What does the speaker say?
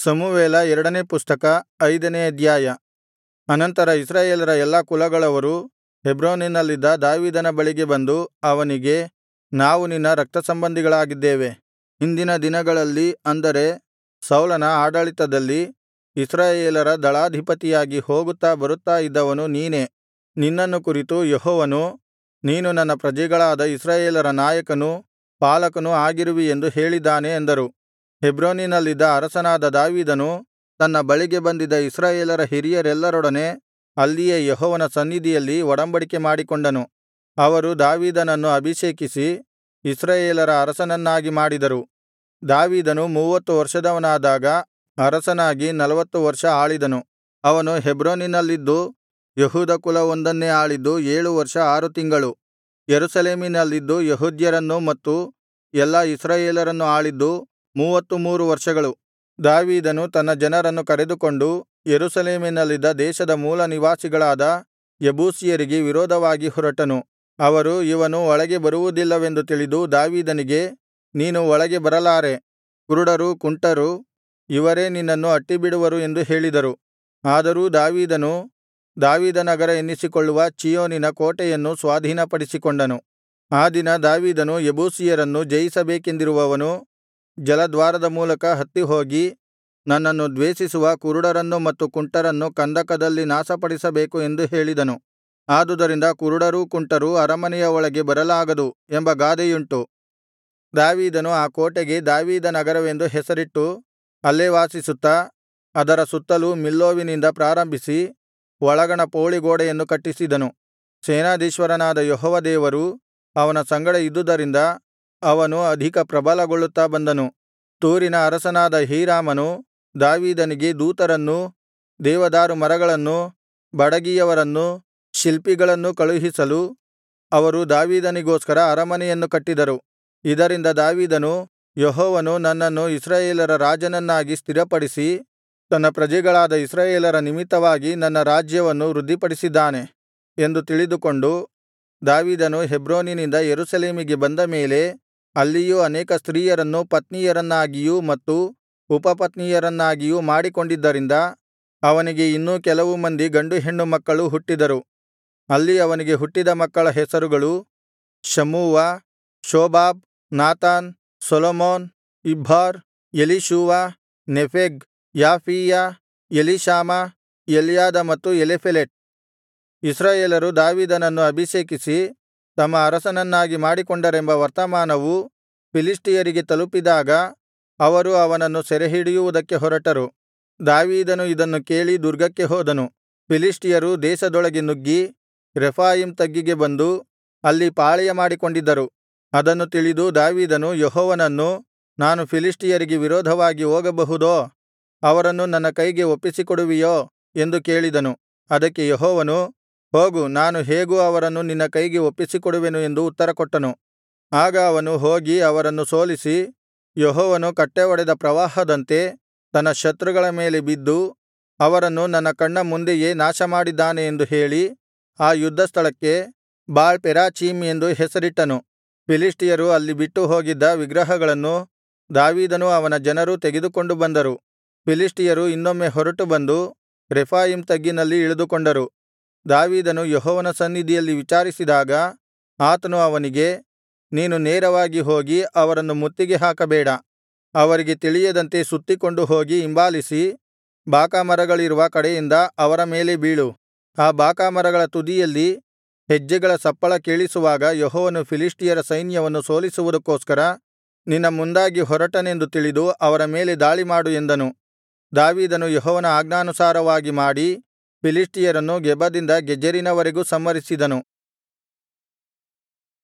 ಸಮುವೇಲ ಎರಡನೇ ಪುಸ್ತಕ ಐದನೇ ಅಧ್ಯಾಯ ಅನಂತರ ಇಸ್ರಾಯೇಲರ ಎಲ್ಲಾ ಕುಲಗಳವರು ಹೆಬ್ರೋನಿನಲ್ಲಿದ್ದ ದಾವೀದನ ಬಳಿಗೆ ಬಂದು ಅವನಿಗೆ ನಾವು ನಿನ್ನ ರಕ್ತಸಂಬಂಧಿಗಳಾಗಿದ್ದೇವೆ ಹಿಂದಿನ ದಿನಗಳಲ್ಲಿ ಅಂದರೆ ಸೌಲನ ಆಡಳಿತದಲ್ಲಿ ಇಸ್ರಾಯೇಲರ ದಳಾಧಿಪತಿಯಾಗಿ ಹೋಗುತ್ತಾ ಬರುತ್ತಾ ಇದ್ದವನು ನೀನೇ ನಿನ್ನನ್ನು ಕುರಿತು ಯೆಹೋವನು ನೀನು ನನ್ನ ಪ್ರಜೆಗಳಾದ ಇಸ್ರಾಯೇಲರ ನಾಯಕನೂ ಪಾಲಕನೂ ಆಗಿರುವಿ ಎಂದು ಹೇಳಿದ್ದಾನೆ ಅಂದರು ಹೆಬ್ರೋನಿನಲ್ಲಿದ್ದ ಅರಸನಾದ ದಾವೀದನು ತನ್ನ ಬಳಿಗೆ ಬಂದಿದ್ದ ಇಸ್ರಾಯೇಲರ ಹಿರಿಯರೆಲ್ಲರೊಡನೆ ಅಲ್ಲಿಯೇ ಯೆಹೋವನ ಸನ್ನಿಧಿಯಲ್ಲಿ ಒಡಂಬಡಿಕೆ ಮಾಡಿಕೊಂಡನು ಅವರು ದಾವೀದನನ್ನು ಅಭಿಷೇಕಿಸಿ ಇಸ್ರಾಯೇಲರ ಅರಸನನ್ನಾಗಿ ಮಾಡಿದರು ದಾವೀದನು ಮೂವತ್ತು ವರ್ಷದವನಾದಾಗ ಅರಸನಾಗಿ ನಲ್ವತ್ತು ವರ್ಷ ಆಳಿದನು ಅವನು ಹೆಬ್ರೋನಿನಲ್ಲಿದ್ದು ಯೆಹೂದ ಕುಲವೊಂದನ್ನೇ ಆಳಿದ್ದು ಏಳು ವರ್ಷ ಆರು ತಿಂಗಳು ಯೆರೂಸಲೇಮಿನಲ್ಲಿದ್ದು ಯೆಹೂದ್ಯರನ್ನು ಮತ್ತು ಎಲ್ಲಾ ಇಸ್ರಾಯೇಲರನ್ನು ಆಳಿದ್ದು ಮೂವತ್ತು ಮೂರು ವರ್ಷಗಳು ದಾವೀದನು ತನ್ನ ಜನರನ್ನು ಕರೆದುಕೊಂಡು ಯೆರೂಸಲೇಮಿನಲ್ಲಿದ್ದ ದೇಶದ ಮೂಲನಿವಾಸಿಗಳಾದ ಯೆಬೂಸಿಯರಿಗೆ ವಿರೋಧವಾಗಿ ಹೊರಟನು ಅವರು ಇವನು ಒಳಗೆ ಬರುವುದಿಲ್ಲವೆಂದು ತಿಳಿದು ದಾವೀದನಿಗೆ ನೀನು ಒಳಗೆ ಬರಲಾರೆ ಕುರುಡರು ಕುಂಟರು ಇವರೇ ನಿನ್ನನ್ನು ಅಟ್ಟಿಬಿಡುವರು ಎಂದು ಹೇಳಿದರು ಆದರೂ ದಾವೀದನು ದಾವೀದನಗರ ಎನ್ನಿಸಿಕೊಳ್ಳುವ ಚೀಯೋನಿನ ಕೋಟೆಯನ್ನು ಸ್ವಾಧೀನಪಡಿಸಿಕೊಂಡನು ಆ ದಿನ ದಾವೀದನು ಯೆಬೂಸಿಯರನ್ನು ಜಯಿಸಬೇಕೆಂದಿರುವವನು ಜಲದ್ವಾರದ ಮೂಲಕ ಹತ್ತಿಹೋಗಿ ನನ್ನನ್ನು ದ್ವೇಷಿಸುವ ಕುರುಡರನ್ನು ಮತ್ತು ಕುಂಟರನ್ನು ಕಂದಕದಲ್ಲಿ ನಾಶಪಡಿಸಬೇಕು ಎಂದು ಹೇಳಿದನು ಆದುದರಿಂದ ಕುರುಡರೂ ಕುಂಟರೂ ಅರಮನೆಯ ಒಳಗೆ ಬರಲಾಗದು ಎಂಬ ಗಾದೆಯುಂಟು ದಾವೀದನು ಆ ಕೋಟೆಗೆ ದಾವೀದನಗರವೆಂದು ಹೆಸರಿಟ್ಟು ಅಲ್ಲೇ ವಾಸಿಸುತ್ತಾ ಅದರ ಸುತ್ತಲೂ ಮಿಲ್ಲೋವಿನಿಂದ ಪ್ರಾರಂಭಿಸಿ ಒಳಗಣ ಪೌಳಿಗೋಡೆಯನ್ನು ಕಟ್ಟಿಸಿದನು ಸೇನಾಧೀಶ್ವರನಾದ ಯೆಹೋವ ದೇವರು ಅವನ ಸಂಗಡ ಇದ್ದುದರಿಂದ ಅವನು ಅಧಿಕ ಪ್ರಬಲಗೊಳ್ಳುತ್ತಾ ಬಂದನು ತೂರಿನ ಅರಸನಾದ ಹೀರಾಮನು ದಾವೀದನಿಗೆ ದೂತರನ್ನೂ ದೇವದಾರು ಮರಗಳನ್ನೂ ಬಡಗಿಯವರನ್ನೂ ಶಿಲ್ಪಿಗಳನ್ನೂ ಕಳುಹಿಸಲು ಅವರು ದಾವೀದನಿಗೋಸ್ಕರ ಅರಮನೆಯನ್ನು ಕಟ್ಟಿದರು ಇದರಿಂದ ದಾವೀದನು ಯೆಹೋವನು ನನ್ನನ್ನು ಇಸ್ರಾಯೇಲರ ರಾಜನನ್ನಾಗಿ ಸ್ಥಿರಪಡಿಸಿ ತನ್ನ ಪ್ರಜೆಗಳಾದ ಇಸ್ರಾಯೇಲರ ನಿಮಿತ್ತವಾಗಿ ನನ್ನ ರಾಜ್ಯವನ್ನು ವೃದ್ಧಿಪಡಿಸಿದ್ದಾನೆ ಎಂದು ತಿಳಿದುಕೊಂಡು ದಾವೀದನು ಹೆಬ್ರೋನಿನಿಂದ ಯೆರೂಸಲೇಮಿಗೆ ಬಂದ ಮೇಲೆ ಅಲ್ಲಿಯೂ ಅನೇಕ ಸ್ತ್ರೀಯರನ್ನು ಪತ್ನಿಯರನ್ನಾಗಿಯೂ ಮತ್ತು ಉಪಪತ್ನಿಯರನ್ನಾಗಿಯೂ ಮಾಡಿಕೊಂಡಿದ್ದರಿಂದ ಅವನಿಗೆ ಇನ್ನೂ ಕೆಲವು ಮಂದಿ ಗಂಡು ಹೆಣ್ಣು ಮಕ್ಕಳು ಹುಟ್ಟಿದರು ಅಲ್ಲಿ ಅವನಿಗೆ ಹುಟ್ಟಿದ ಮಕ್ಕಳ ಹೆಸರುಗಳು Shammua Shobab Nathan Solomon Ibhar Elishua Nepheg Japhia Elishama Eliada ಮತ್ತು ಎಲೀಫೆಲೆಟ್ ಇಸ್ರಾಯೇಲರು ದಾವೀದನನ್ನು ಅಭಿಷೇಕಿಸಿ ತಮ್ಮ ಅರಸನನ್ನಾಗಿ ಮಾಡಿಕೊಂಡರೆಂಬ ವರ್ತಮಾನವು ಫಿಲಿಷ್ಟಿಯರಿಗೆ ತಲುಪಿದಾಗ ಅವರು ಅವನನ್ನು ಸೆರೆಹಿಡಿಯುವುದಕ್ಕೆ ಹೊರಟರು ದಾವೀದನು ಇದನ್ನು ಕೇಳಿ ದುರ್ಗಕ್ಕೆ ಹೋದನು ಫಿಲಿಷ್ಟಿಯರು ದೇಶದೊಳಗೆ ನುಗ್ಗಿ ರೆಫಾಯೀಮ್ ತಗ್ಗಿಗೆ ಬಂದು ಅಲ್ಲಿ ಪಾಳೆಯಮಾಡಿಕೊಂಡಿದ್ದರು ಅದನ್ನು ತಿಳಿದು ದಾವೀದನು ಯೆಹೋವನನ್ನು ನಾನು ಫಿಲಿಷ್ಟಿಯರಿಗೆ ವಿರೋಧವಾಗಿ ಹೋಗಬಹುದೋ ಅವರನ್ನು ನನ್ನ ಕೈಗೆ ಒಪ್ಪಿಸಿಕೊಡುವಿಯೋ ಎಂದು ಕೇಳಿದನು ಅದಕ್ಕೆ ಯೆಹೋವನು ಹೋಗು ನಾನು ಹೇಗೂ ಅವರನ್ನು ನಿನ್ನ ಕೈಗೆ ಒಪ್ಪಿಸಿಕೊಡುವೆನು ಎಂದು ಉತ್ತರಕೊಟ್ಟನು ಆಗ ಅವನು ಹೋಗಿ ಅವರನ್ನು ಸೋಲಿಸಿ ಯೆಹೋವನು ಕಟ್ಟೆಒಡೆದ ಪ್ರವಾಹದಂತೆ ತನ್ನ ಶತ್ರುಗಳ ಮೇಲೆ ಬಿದ್ದು ಅವರನ್ನು ನನ್ನ ಕಣ್ಣ ಮುಂದೆಯೇ ನಾಶಮಾಡಿದ್ದಾನೆ ಎಂದು ಹೇಳಿ ಆ ಯುದ್ಧಸ್ಥಳಕ್ಕೆ ಬಾಳ್ ಪೆರಾಚೀಮ್ ಎಂದು ಹೆಸರಿಟ್ಟನು ಫಿಲಿಷ್ಟಿಯರು ಅಲ್ಲಿ ಬಿಟ್ಟು ಹೋಗಿದ್ದ ವಿಗ್ರಹಗಳನ್ನು ದಾವೀದನೂ ಅವನ ಜನರೂ ತೆಗೆದುಕೊಂಡು ಬಂದರು ಫಿಲಿಷ್ಟಿಯರು ಇನ್ನೊಮ್ಮೆ ಹೊರಟು ಬಂದು ರೆಫಾಯೀಮ್ ತಗ್ಗಿನಲ್ಲಿ ಇಳಿದುಕೊಂಡರು ದಾವೀದನು ಯೆಹೋವನ ಸನ್ನಿಧಿಯಲ್ಲಿ ವಿಚಾರಿಸಿದಾಗ ಆತನು ಅವನಿಗೆ ನೀನು ನೇರವಾಗಿ ಹೋಗಿ ಅವರನ್ನು ಮುತ್ತಿಗೆ ಹಾಕಬೇಡ ಅವರಿಗೆ ತಿಳಿಯದಂತೆ ಸುತ್ತಿಕೊಂಡು ಹೋಗಿ ಹಿಂಬಾಲಿಸಿ ಬಾಕಾಮರಗಳಿರುವ ಕಡೆಯಿಂದ ಅವರ ಮೇಲೆ ಬೀಳು ಆ ಬಾಕಾಮರಗಳ ತುದಿಯಲ್ಲಿ ಹೆಜ್ಜೆಗಳ ಸಪ್ಪಳ ಕೇಳಿಸುವಾಗ ಯೆಹೋವನು ಫಿಲಿಷ್ಟಿಯರ ಸೈನ್ಯವನ್ನು ಸೋಲಿಸುವುದಕ್ಕೋಸ್ಕರ ನಿನ್ನ ಮುಂದಾಗಿ ಹೊರಟನೆಂದು ತಿಳಿದು ಅವರ ಮೇಲೆ ದಾಳಿಮಾಡು ಎಂದನು ದಾವೀದನು ಯೆಹೋವನ ಆಜ್ಞಾನುಸಾರವಾಗಿ ಮಾಡಿ ಫಿಲಿಷ್ಟಿಯರನ್ನು ಗೆಬದಿಂದ ಗೆಜೆರಿನವರೆಗೂ ಸಂಹರಿಸಿದನು